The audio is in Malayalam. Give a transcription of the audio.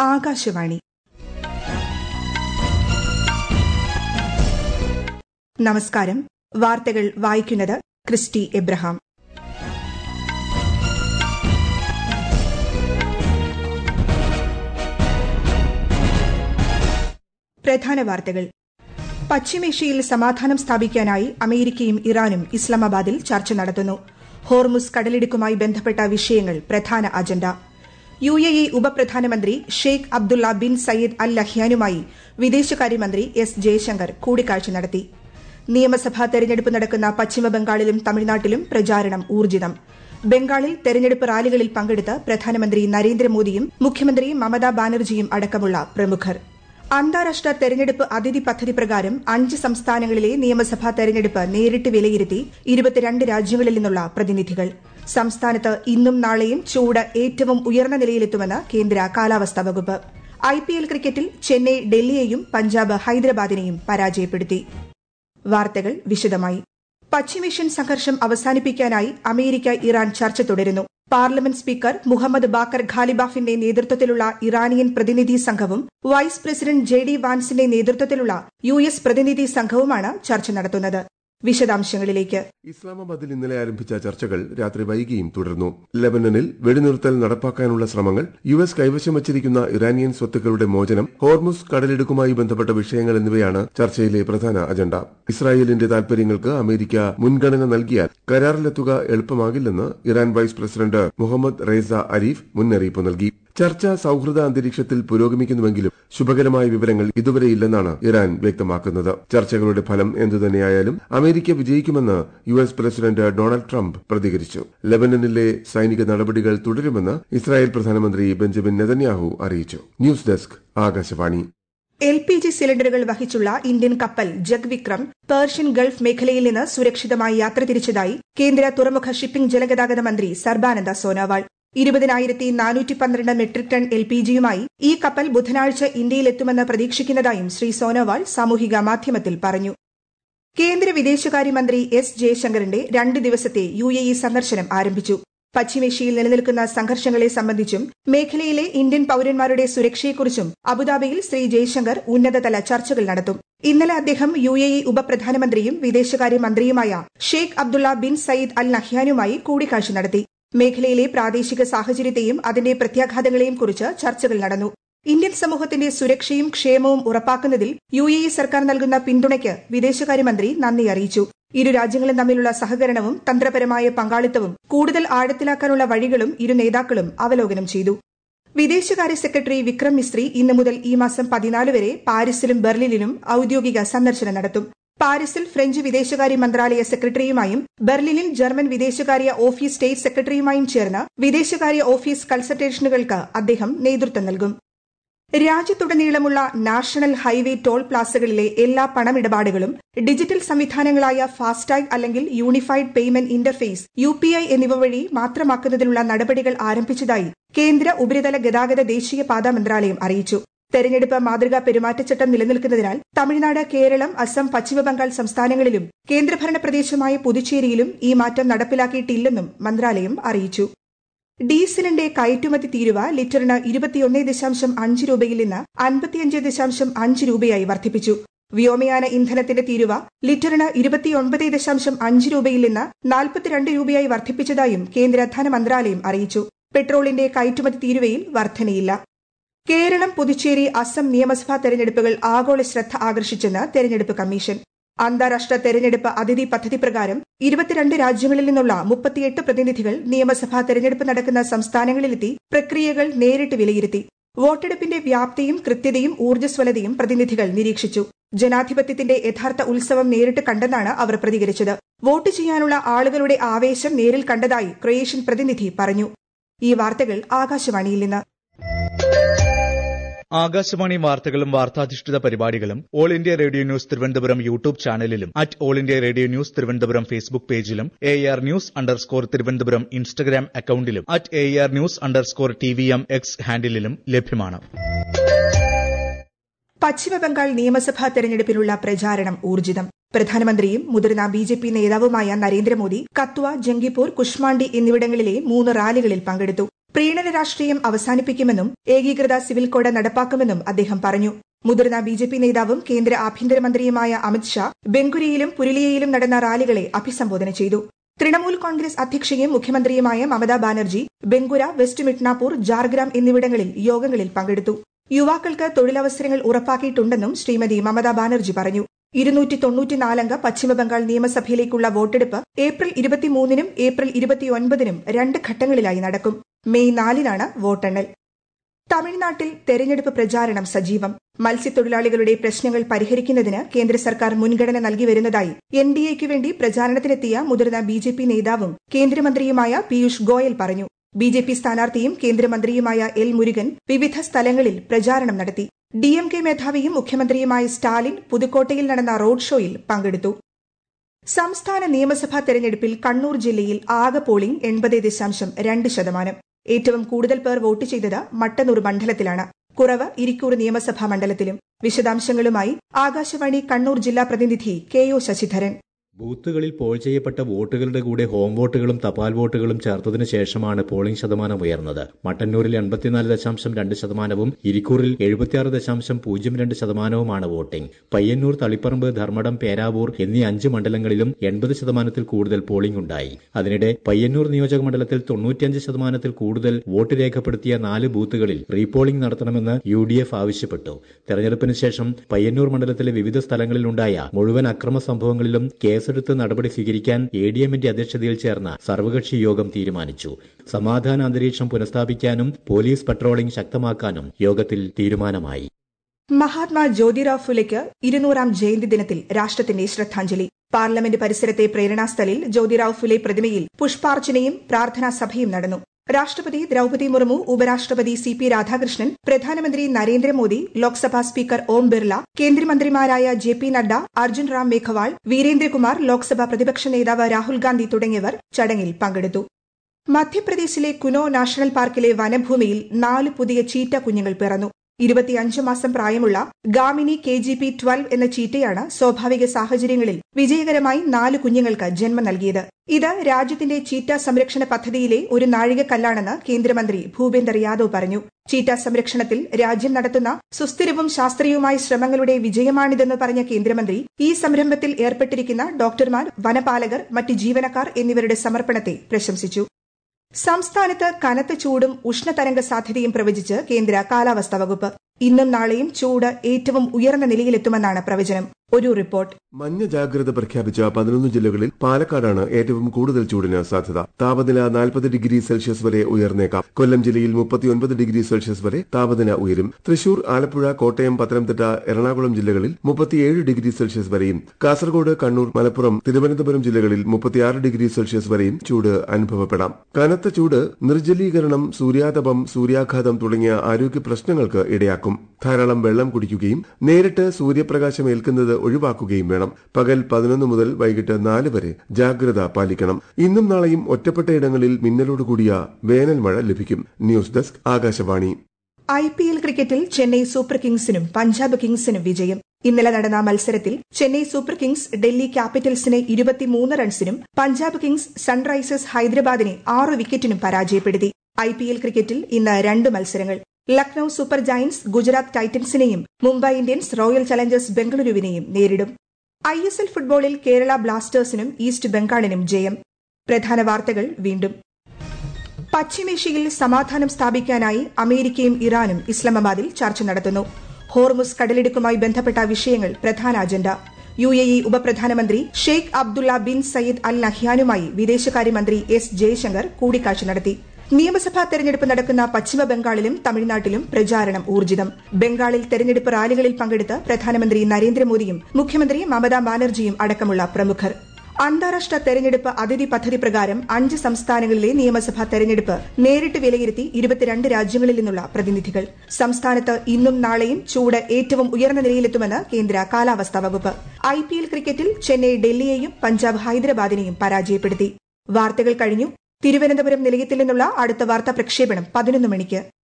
ആകാശവാണി നമസ്കാരം വാർത്തകൾ വായിക്കുന്നത് ക്രിസ്റ്റി എബ്രഹാം പ്രധാന വാർത്തകൾ പശ്ചിമേഷ്യയിൽ സമാധാനം സ്ഥാപിക്കാനായി അമേരിക്കയും ഇറാനും ഇസ്ലാമാബാദിൽ ചർച്ച നടത്തുന്നു ഹോർമുസ് കടലിടുക്കുമായി ബന്ധപ്പെട്ട വിഷയങ്ങൾ പ്രധാന അജണ്ട യു എ ഇ ഉപപ്രധാനമന്ത്രി Sheikh Abdullah bin Zayed Al ലഹ്യാനുമായി വിദേശകാര്യമന്ത്രി എസ് ജയശങ്കർ കൂടിക്കാഴ്ച നടത്തി നിയമസഭാ തെരഞ്ഞെടുപ്പ് നടക്കുന്ന പശ്ചിമബംഗാളിലും തമിഴ്നാട്ടിലും പ്രചാരണം ഊർജിതം ബംഗാളിൽ തെരഞ്ഞെടുപ്പ് റാലികളിൽ പങ്കെടുത്ത് പ്രധാനമന്ത്രി നരേന്ദ്രമോദിയും മുഖ്യമന്ത്രി മമതാ ബാനർജിയും അടക്കമുള്ള പ്രമുഖർ അന്താരാഷ്ട്ര തെരഞ്ഞെടുപ്പ് അതിഥി പദ്ധതി പ്രകാരം അഞ്ച് സംസ്ഥാനങ്ങളിലെ നിയമസഭാ തെരഞ്ഞെടുപ്പ് നേരിട്ട് വിലയിരുത്തി ഇരുപത്തിരണ്ട് രാജ്യങ്ങളിൽ നിന്നുള്ള പ്രതിനിധികൾ സംസ്ഥാനത്ത് ഇന്നും നാളെയും ചൂട് ഏറ്റവും ഉയർന്ന നിലയിലെത്തുമെന്ന് കേന്ദ്ര കാലാവസ്ഥാ വകുപ്പ് ഐപിഎൽ ക്രിക്കറ്റിൽ ചെന്നൈ ഡൽഹിയെയും പഞ്ചാബ് ഹൈദരാബാദിനെയും പരാജയപ്പെടുത്തി വാർത്തകൾ വിശദമായി പശ്ചിമേഷ്യൻ സംഘർഷം അവസാനിപ്പിക്കാനായി അമേരിക്ക ഇറാൻ ചർച്ച തുടരുന്നു പാർലമെന്റ് സ്പീക്കർ മുഹമ്മദ് ബാക്കർ ഖാലിബാഫിന്റെ നേതൃത്വത്തിലുള്ള ഇറാനിയൻ പ്രതിനിധി സംഘവും വൈസ് പ്രസിഡന്റ് ജെ ഡി വാൻസിന്റെ നേതൃത്വത്തിലുള്ള യു എസ് പ്രതിനിധി സംഘവുമാണ് ചർച്ച നടത്തുന്നത് വിശദാംശങ്ങളിലേക്ക് ഇസ്ലാമാബാദിൽ ഇന്നലെ ആരംഭിച്ച ചർച്ചകൾ രാത്രി വൈകിയും തുടർന്നു ലെബനനിൽ വെടിനിർത്തൽ നടപ്പാക്കാനുള്ള ശ്രമങ്ങൾ യു എസ് കൈവശം വച്ചിരിക്കുന്ന ഇറാനിയൻ സ്വത്തുക്കളുടെ മോചനം ഹോർമുസ് കടലിടുക്കുമായി ബന്ധപ്പെട്ട വിഷയങ്ങൾ എന്നിവയാണ് ചർച്ചയിലെ പ്രധാന അജണ്ട ഇസ്രായേലിന്റെ താൽപര്യങ്ങൾക്ക് അമേരിക്ക മുൻഗണന നൽകിയാൽ കരാറിലെത്തുക എളുപ്പമാകില്ലെന്ന് Iran vice president Mohammad Reza Aref മുന്നറിയിപ്പ് നൽകി ചർച്ച സൌഹൃദ അന്തരീക്ഷത്തിൽ പുരോഗമിക്കുന്നുവെങ്കിലും ശുഭകരമായ വിവരങ്ങൾ ഇതുവരെയില്ലെന്നാണ് ഇറാൻ വ്യക്തമാക്കുന്നത് ചർച്ചകളുടെ ഫലം എന്തുതന്നെയായാലും അമേരിക്ക വിജയിക്കുമെന്ന് U S president Donald Trump പ്രതികരിച്ചു ലെബനനിലെ സൈനിക നടപടികൾ തുടരുമെന്ന് ഇസ്രായേൽ പ്രധാനമന്ത്രി ബെഞ്ചമിൻ നെതന്യാഹു അറിയിച്ചു news desk Akashvani L P G സിലിണ്ടറുകൾ വഹിച്ചുള്ള ഇന്ത്യൻ കപ്പൽ ജഗ്വിക്രം പേർഷ്യൻ ഗൾഫ് മേഖലയിൽ നിന്ന് സുരക്ഷിതമായി യാത്ര തിരിച്ചതായി കേന്ദ്ര തുറമുഖ ഷിപ്പിംഗ് ജലഗതാഗത മന്ത്രി സർബാനന്ദ സോനോവാൾ ഇരുപതിനായിരത്തി നാനൂറ്റി പന്ത്രണ്ട് മെട്രിക് ടൺ എൽ പി ജിയുമായി ഈ കപ്പൽ ബുധനാഴ്ച ഇന്ത്യയിലെത്തുമെന്ന് പ്രതീക്ഷിക്കുന്നതായും ശ്രീ സോനോവാൾ സാമൂഹിക മാധ്യമത്തിൽ പറഞ്ഞു കേന്ദ്ര വിദേശകാര്യമന്ത്രി എസ് ജയശങ്കറിന്റെ രണ്ട് ദിവസത്തെ യു എ ഇ സന്ദർശനം ആരംഭിച്ചു പശ്ചിമേഷ്യയിൽ നിലനിൽക്കുന്ന സംഘർഷങ്ങളെ സംബന്ധിച്ചും മേഖലയിലെ ഇന്ത്യൻ പൌരന്മാരുടെ സുരക്ഷയെക്കുറിച്ചും അബുദാബിയിൽ ശ്രീ ജയശങ്കർ ഉന്നതതല ചർച്ചകൾ നടത്തും ഇന്നലെ അദ്ദേഹം യു എ ഇ ഉപപ്രധാനമന്ത്രിയും വിദേശകാര്യമന്ത്രിയുമായ Sheikh Abdullah bin Zayed Al നഹ്യാനുമായി കൂടിക്കാഴ്ച നടത്തി മേഖലയിലെ പ്രാദേശിക സാഹചര്യത്തെയും അതിന്റെ പ്രത്യാഘാതങ്ങളെയും കുറിച്ച് ചർച്ചകൾ നടന്നു ഇന്ത്യൻ സമൂഹത്തിന്റെ സുരക്ഷയും ക്ഷേമവും ഉറപ്പാക്കുന്നതിൽ യു എ ഇ സർക്കാർ നൽകുന്ന പിന്തുണയ്ക്ക് വിദേശകാര്യമന്ത്രി നന്ദി അറിയിച്ചു ഇരു രാജ്യങ്ങളും തമ്മിലുള്ള സഹകരണവും തന്ത്രപരമായ പങ്കാളിത്തവും കൂടുതൽ ആഴത്തിലാക്കാനുള്ള വഴികളും ഇരു നേതാക്കളും അവലോകനം ചെയ്തു വിദേശകാര്യ സെക്രട്ടറി വിക്രം മിസ്ത്രി ഇന്നു മുതൽ ഈ മാസം പതിനാല് വരെ പാരീസിലും ബെർലിനിലും ഔദ്യോഗിക സന്ദർശനം നടത്തും പാരീസിൽ ഫ്രഞ്ച് വിദേശകാര്യ മന്ത്രാലയ സെക്രട്ടറിയുമായും ബെർലിനിൽ ജർമ്മൻ വിദേശകാര്യ ഓഫീസ് സ്റ്റേറ്റ് സെക്രട്ടറിയുമായും ചേർന്ന് വിദേശകാര്യ ഓഫീസ് കൺസൾട്ടേഷനുകൾക്ക് അദ്ദേഹം നേതൃത്വം നൽകും രാജ്യത്തുടനീളമുള്ള നാഷണൽ ഹൈവേ ടോൾ പ്ലാസകളിലെ എല്ലാ പണമിടപാടുകളും ഡിജിറ്റൽ സംവിധാനങ്ങളായ ഫാസ്ടാഗ് അല്ലെങ്കിൽ യൂണിഫൈഡ് പേയ്മെന്റ് ഇന്റർഫേസ് യു എന്നിവ വഴി മാത്രമാക്കുന്നതിനുള്ള നടപടികൾ ആരംഭിച്ചതായി കേന്ദ്ര ഉപരിതല ഗതാഗത ദേശീയപാത മന്ത്രാലയം അറിയിച്ചു തെരഞ്ഞെടുപ്പ് മാതൃകാ പെരുമാറ്റച്ചട്ടം നിലനിൽക്കുന്നതിനാൽ തമിഴ്നാട് കേരളം അസം പശ്ചിമബംഗാൾ സംസ്ഥാനങ്ങളിലും കേന്ദ്രഭരണ പ്രദേശമായ പുതുച്ചേരിയിലും ഈ മാറ്റം നടപ്പിലാക്കിയിട്ടില്ലെന്നും മന്ത്രാലയം അറിയിച്ചു ഡീസലിന്റെ കയറ്റുമതി തീരുവ ലിറ്ററിന് ഇരുപത്തിയൊന്ന് ദശാംശം അഞ്ച് രൂപയിൽ നിന്ന് അൻപത്തിയഞ്ച് ദശാംശം അഞ്ച് രൂപയായി വർദ്ധിപ്പിച്ചു വ്യോമയാന ഇന്ധനത്തിന്റെ തീരുവ ലിറ്ററിന് ഇരുപത്തിയൊൻപത് ദശാംശം അഞ്ച് രൂപയിൽ നിന്ന് നാൽപ്പത്തിരണ്ട് രൂപയായി വർദ്ധിപ്പിച്ചതായും കേന്ദ്ര ധനമന്ത്രാലയം അറിയിച്ചു പെട്രോളിന്റെ കയറ്റുമതി തീരുവയിൽ വർധനയില്ല കേരളം പുതുച്ചേരി അസം നിയമസഭാ തെരഞ്ഞെടുപ്പുകൾ ആഗോള ശ്രദ്ധ ആകർഷിച്ചെന്ന് തെരഞ്ഞെടുപ്പ് കമ്മീഷൻ അന്താരാഷ്ട്ര തെരഞ്ഞെടുപ്പ് അതിഥി പദ്ധതി പ്രകാരം ഇരുപത്തിരണ്ട് രാജ്യങ്ങളിൽ നിന്നുള്ള മുപ്പത്തിയെട്ട് പ്രതിനിധികൾ നിയമസഭാ തെരഞ്ഞെടുപ്പ് നടക്കുന്ന സംസ്ഥാനങ്ങളിലെത്തി പ്രക്രിയകൾ നേരിട്ട് വിലയിരുത്തി വോട്ടെടുപ്പിന്റെ വ്യാപ്തിയും കൃത്യതയും ഊർജ്ജസ്വലതയും പ്രതിനിധികൾ നിരീക്ഷിച്ചു ജനാധിപത്യത്തിന്റെ യഥാർത്ഥ ഉത്സവം നേരിട്ട് കണ്ടെന്നാണ് അവർ പ്രതികരിച്ചത് വോട്ട് ചെയ്യാനുള്ള ആളുകളുടെ ആവേശം നേരിൽ കണ്ടതായി ക്രൊയേഷ്യൻ പ്രതിനിധി പറഞ്ഞു ഈ വാർത്തകൾ ആകാശവാണിയിൽ നിന്ന് ആകാശവാണി വാർത്തകളും വാർത്താധിഷ്ഠിത പരിപാടികളും All India Radio news Thiruvananthapuram YouTube ചാനലിലും at All India Radio news Thiruvananthapuram Facebook പേജിലും A R news underscore Thiruvananthapuram Instagram അക്കൌണ്ടിലും at A R news underscore T V M X ഹാൻഡിലും ലഭ്യമാണ് പശ്ചിമബംഗാൾ നിയമസഭാ തെരഞ്ഞെടുപ്പിനുള്ള പ്രചാരണം ഊർജിതം പ്രധാനമന്ത്രിയും മുതിർന്ന ബി ജെ പി നേതാവുമായ നരേന്ദ്രമോദി കത്വ ജംഗിപൂർ കുഷ്മാണ്ഡി എന്നിവിടങ്ങളിലെ മൂന്ന് റാലികളിൽ പങ്കെടുത്തു പ്രീണന രാഷ്ട്രീയം അവസാനിപ്പിക്കുമെന്നും ഏകീകൃത സിവിൽ കോഡ് നടപ്പാക്കുമെന്നും അദ്ദേഹം പറഞ്ഞു മുതിർന്ന ബി ജെ പി നേതാവും കേന്ദ്ര ആഭ്യന്തരമന്ത്രിയുമായ അമിത്ഷാ ബംഗുരിയിലും പുരുലിയയിലും നടന്ന റാലികളെ അഭിസംബോധന ചെയ്തു തൃണമൂൽ കോൺഗ്രസ് അധ്യക്ഷയും മുഖ്യമന്ത്രിയുമായ മമതാ ബാനർജി ബംഗുര വെസ്റ്റ് മിഡ്നാപൂർ ജാർഗ്രാം എന്നിവിടങ്ങളിൽ യോഗങ്ങളിൽ പങ്കെടുത്തു യുവാക്കൾക്ക് തൊഴിലവസരങ്ങൾ ഉറപ്പാക്കിയിട്ടുണ്ടെന്നും ശ്രീമതി മമതാ ബാനർജി പറഞ്ഞു ഇരുന്നൂറ്റി തൊണ്ണൂറ്റിനാലംഗ പശ്ചിമബംഗാൾ നിയമസഭയിലേക്കുള്ള വോട്ടെടുപ്പ് ഏപ്രിൽ ഇരുപത്തിമൂന്നിനും ഏപ്രിൽ ഇരുപത്തിയൊൻപതിനും രണ്ട് ഘട്ടങ്ങളിലായി നടക്കും മെയ് നാലിനാണ് വോട്ടെണ്ണൽ തമിഴ്നാട്ടിൽ തെരഞ്ഞെടുപ്പ് പ്രചാരണം സജീവം മത്സ്യത്തൊഴിലാളികളുടെ പ്രശ്നങ്ങൾ പരിഹരിക്കുന്നതിന് കേന്ദ്ര സർക്കാർ മുൻഗണന നൽകി വരുന്നതായി എൻ ഡി എക്ക് വേണ്ടി പ്രചാരണത്തിനെത്തിയ മുതിർന്ന ബി ജെ പി നേതാവും കേന്ദ്രമന്ത്രിയുമായ പീയൂഷ് ഗോയൽ പറഞ്ഞു ബി ജെ പി സ്ഥാനാർത്ഥിയും കേന്ദ്രമന്ത്രിയുമായ എൽ മുരുകൻ വിവിധ സ്ഥലങ്ങളിൽ പ്രചാരണം നടത്തി ഡി എം കെ മേധാവിയും മുഖ്യമന്ത്രിയുമായ സ്റ്റാലിൻ പുതുക്കോട്ടയിൽ നടന്ന റോഡ് ഷോയിൽ പങ്കെടുത്തു സംസ്ഥാന നിയമസഭാ തെരഞ്ഞെടുപ്പിൽ കണ്ണൂർ ജില്ലയിൽ ആകെ പോളിംഗ് എൺപത് ദശാംശം രണ്ട് ശതമാനം ഏറ്റവും കൂടുതൽ പേർ വോട്ട് ചെയ്തത് മട്ടന്നൂർ മണ്ഡലത്തിലാണ് കുറവ് ഇരിക്കൂർ നിയമസഭാ മണ്ഡലത്തിലും വിശദാംശങ്ങളുമായി ആകാശവാണി കണ്ണൂർ ജില്ലാ പ്രതിനിധി കെ ഒ ശശിധരൻ ബൂത്തുകളിൽ പോൾ ചെയ്യപ്പെട്ട വോട്ടുകളുടെ കൂടെ ഹോം വോട്ടുകളും തപാൽ വോട്ടുകളും ചേർത്തതിനു ശേഷമാണ് പോളിംഗ് ശതമാനം ഉയർന്നത് മട്ടന്നൂരിൽ എൺപത്തിനാല് ദശാംശം രണ്ട് ശതമാനവും ഇരിക്കൂറിൽ എഴുപത്തിയാറ് ദശാംശം പൂജ്യം രണ്ട് ശതമാനവുമാണ് വോട്ടിംഗ് പയ്യന്നൂർ തളിപ്പറമ്പ് ധർമ്മടം പേരാവൂർ എന്നീ അഞ്ച് മണ്ഡലങ്ങളിലും എൺപത് ശതമാനത്തിൽ കൂടുതൽ പോളിംഗ് ഉണ്ടായി അതിനിടെ പയ്യന്നൂർ നിയോജക മണ്ഡലത്തിൽ തൊണ്ണൂറ്റിയഞ്ച് ശതമാനത്തിൽ കൂടുതൽ വോട്ട് രേഖപ്പെടുത്തിയ നാല് ബൂത്തുകളിൽ റീപോളിംഗ് നടത്തണമെന്ന് യു ഡി എഫ് ആവശ്യപ്പെട്ടു തെരഞ്ഞെടുപ്പിന് ശേഷം പയ്യന്നൂർ മണ്ഡലത്തിലെ വിവിധ സ്ഥലങ്ങളിലുണ്ടായ മുഴുവൻ അക്രമ സംഭവങ്ങളിലും കേസെടുത്ത് നടപടി സ്വീകരിക്കാൻ എ ഡി എമ്മിന്റെ അധ്യക്ഷതയിൽ ചേർന്ന സർവകക്ഷി യോഗം തീരുമാനിച്ചു സമാധാന അന്തരീക്ഷം പുനഃസ്ഥാപിക്കാനും പോലീസ് പട്രോളിംഗ് ശക്തമാക്കാനും യോഗത്തിൽ തീരുമാനമായി മഹാത്മാ ജ്യോതിറാവ് ഫുലെക്ക് ഇരുന്നൂറാം ജയന്തി ദിനത്തിൽ രാഷ്ട്രത്തിന്റെ ശ്രദ്ധാഞ്ജലി പാർലമെന്റ് പരിസരത്തെ പ്രേരണാസ്ഥലിൽ ജ്യോതിറാവ് ഫുലെ പ്രതിമയിൽ പുഷ്പാർച്ചനയും പ്രാർത്ഥനാ സഭയും നടന്നു രാഷ്ട്രപതി ദ്രൌപതി മുർമു ഉപരാഷ്ട്രപതി സി പി രാധാകൃഷ്ണൻ പ്രധാനമന്ത്രി നരേന്ദ്രമോദി ലോക്സഭാ സ്പീക്കർ ഓം ബിർല കേന്ദ്രമന്ത്രിമാരായ ജെ പി നഡ്ഡ അർജുൻ റാം മേഘവാൾ വീരേന്ദ്രകുമാർ ലോക്സഭാ പ്രതിപക്ഷ നേതാവ് രാഹുൽ ഗാന്ധി തുടങ്ങിയവർ ചടങ്ങിൽ പങ്കെടുത്തു മധ്യപ്രദേശിലെ കുനോ നാഷണൽ പാർക്കിലെ വനഭൂമിയിൽ നാല് പുതിയ ചീറ്റ കുഞ്ഞുങ്ങൾ പിറന്നു ഇരുപത്തിയഞ്ച് മാസം പ്രായമുള്ള Gamini K G P twelve എന്ന ചീറ്റയാണ് സ്വാഭാവിക സാഹചര്യങ്ങളിൽ വിജയകരമായി നാല് കുഞ്ഞുങ്ങൾക്ക് ജന്മം നൽകിയത് ഇത് രാജ്യത്തിന്റെ ചീറ്റ സംരക്ഷണ പദ്ധതിയിലെ ഒരു നാഴികക്കല്ലാണെന്ന് കേന്ദ്രമന്ത്രി ഭൂപേന്ദർ യാദവ് പറഞ്ഞു ചീറ്റ സംരക്ഷണത്തിൽ രാജ്യം നടത്തുന്ന സുസ്ഥിരവും ശാസ്ത്രീയവുമായ ശ്രമങ്ങളുടെ വിജയമാണിതെന്ന് പറഞ്ഞ കേന്ദ്രമന്ത്രി ഈ സംരംഭത്തിൽ ഏർപ്പെട്ടിരിക്കുന്ന ഡോക്ടർമാർ വനപാലകർ മറ്റ് ജീവനക്കാർ എന്നിവരുടെ സമർപ്പണത്തെ പ്രശംസിച്ചു സംസ്ഥാനത്ത് കനത്ത ചൂടും ഉഷ്ണതരംഗ സാധ്യതയും പ്രവചിച്ച് കേന്ദ്ര കാലാവസ്ഥാ വകുപ്പ് ഇന്നും നാളെയും ചൂട് ഏറ്റവും ഉയർന്ന നിലയിലെത്തുമെന്നാണ് പ്രവചനം ഒരു റിപ്പോർട്ട് മഞ്ഞ ജാഗ്രത പ്രഖ്യാപിച്ച പതിനൊന്ന് ജില്ലകളിൽ പാലക്കാടാണ് ഏറ്റവും കൂടുതൽ ചൂടിന് സാധ്യത താപനില നാൽപ്പത് ഡിഗ്രി സെൽഷ്യസ് വരെ ഉയർന്നേക്കാം കൊല്ലം ജില്ലയിൽ മുപ്പത്തിയൊൻപത് ഡിഗ്രി സെൽഷ്യസ് വരെ താപനില ഉയരും തൃശൂർ ആലപ്പുഴ കോട്ടയം പത്തനംതിട്ട എറണാകുളം ജില്ലകളിൽ മുപ്പത്തിയേഴ് ഡിഗ്രി സെൽഷ്യസ് വരെയും കാസർഗോഡ് കണ്ണൂർ മലപ്പുറം തിരുവനന്തപുരം ജില്ലകളിൽ മുപ്പത്തിയാറ് ഡിഗ്രി സെൽഷ്യസ് വരെയും ചൂട് അനുഭവപ്പെടാം കനത്ത ചൂട് നിർജ്ജലീകരണം സൂര്യാതപം സൂര്യാഘാതം തുടങ്ങിയ ആരോഗ്യ പ്രശ്നങ്ങൾക്ക് ഇടയാക്കും ധാരാളം വെള്ളം കുടിക്കുകയും നേരിട്ട് സൂര്യപ്രകാശം ഏൽക്കുന്നത് ഒഴിവാക്കുകയും വേണം പകൽ പതിനൊന്ന് മുതൽ വൈകിട്ട് നാല് വരെ ജാഗ്രത പാലിക്കണം ഇന്നും നാളെയും ഒറ്റപ്പെട്ടയിടങ്ങളിൽ മിന്നലോട് കൂടിയ വേനൽ മഴ ലഭിക്കും news desk Akashvani I P L ക്രിക്കറ്റിൽ ചെന്നൈ സൂപ്പർ കിങ്സിനും പഞ്ചാബ് കിങ്സിനും വിജയം ഇന്നലെ നടന്ന മത്സരത്തിൽ ചെന്നൈ സൂപ്പർ കിങ്സ് ഡൽഹി ക്യാപിറ്റൽസിനെ ഇരുപത്തിമൂന്ന് റൺസിനും പഞ്ചാബ് കിങ്സ് സൺറൈസേഴ്സ് ഹൈദരാബാദിനെ ആറ് വിക്കറ്റിനും പരാജയപ്പെടുത്തി ഐ പി എൽ ക്രിക്കറ്റിൽ ഇന്ന് രണ്ട് മത്സരങ്ങൾ ലക്നൌ സൂപ്പർ ജയന്റ്സ് ഗുജറാത്ത് ടൈറ്റൻസിനെയും മുംബൈ ഇന്ത്യൻസ് റോയൽ ചലഞ്ചേഴ്സ് ബംഗളൂരുവിനെയും നേരിടും ഐ എസ് എൽ ഫുട്ബോളിൽ കേരള ബ്ലാസ്റ്റേഴ്സിനും ഈസ്റ്റ് ബംഗാളിനും ജയം പ്രധാന വാർത്തകൾ വീണ്ടും പശ്ചിമേഷ്യയിൽ സമാധാനം സ്ഥാപിക്കാനായി അമേരിക്കയും ഇറാനും ഇസ്ലാമാബാദിൽ ചർച്ച നടത്തുന്നു ഹോർമുസ് കടലിടുക്കുമായി ബന്ധപ്പെട്ട വിഷയങ്ങൾ പ്രധാന അജണ്ട യു എ ഇ ഉപപ്രധാനമന്ത്രി Sheikh Abdullah bin Zayed Al നഹ്യാനുമായി വിദേശകാര്യമന്ത്രി എസ് ജയശങ്കർ കൂടിക്കാഴ്ച നടത്തി നിയമസഭാ തെരഞ്ഞെടുപ്പ് നടക്കുന്ന പശ്ചിമ ബംഗാളിലും തമിഴ്നാട്ടിലും പ്രചാരണം ഊർജിതം ബംഗാളിൽ തെരഞ്ഞെടുപ്പ് റാലികളിൽ പങ്കെടുത്ത് പ്രധാനമന്ത്രി നരേന്ദ്രമോദിയും മുഖ്യമന്ത്രി മമതാ ബാനർജിയും അടക്കമുള്ള പ്രമുഖർ അന്താരാഷ്ട്ര തെരഞ്ഞെടുപ്പ് അതിഥി പദ്ധതി പ്രകാരം അഞ്ച് സംസ്ഥാനങ്ങളിലെ നിയമസഭാ തെരഞ്ഞെടുപ്പ് നേരിട്ട് വിലയിരുത്തി ഇരുപത്തിരണ്ട് രാജ്യങ്ങളിൽ നിന്നുള്ള പ്രതിനിധികൾ സംസ്ഥാനത്ത് ഇന്നും നാളെയും ചൂട് ഏറ്റവും ഉയർന്ന നിലയിലെത്തുമെന്ന് കേന്ദ്ര കാലാവസ്ഥാ വകുപ്പ് ഐ പി എൽ ക്രിക്കറ്റിൽ ചെന്നൈ ഡൽഹിയെയും പഞ്ചാബ് ഹൈദരാബാദിനെയും പരാജയപ്പെടുത്തി വാർത്തകൾ കഴിഞ്ഞു തിരുവനന്തപുരം നിലയത്തിൽ നിന്നുള്ള അടുത്ത വാർത്താ പ്രക്ഷേപണം പതിനൊന്ന് മണിക്ക്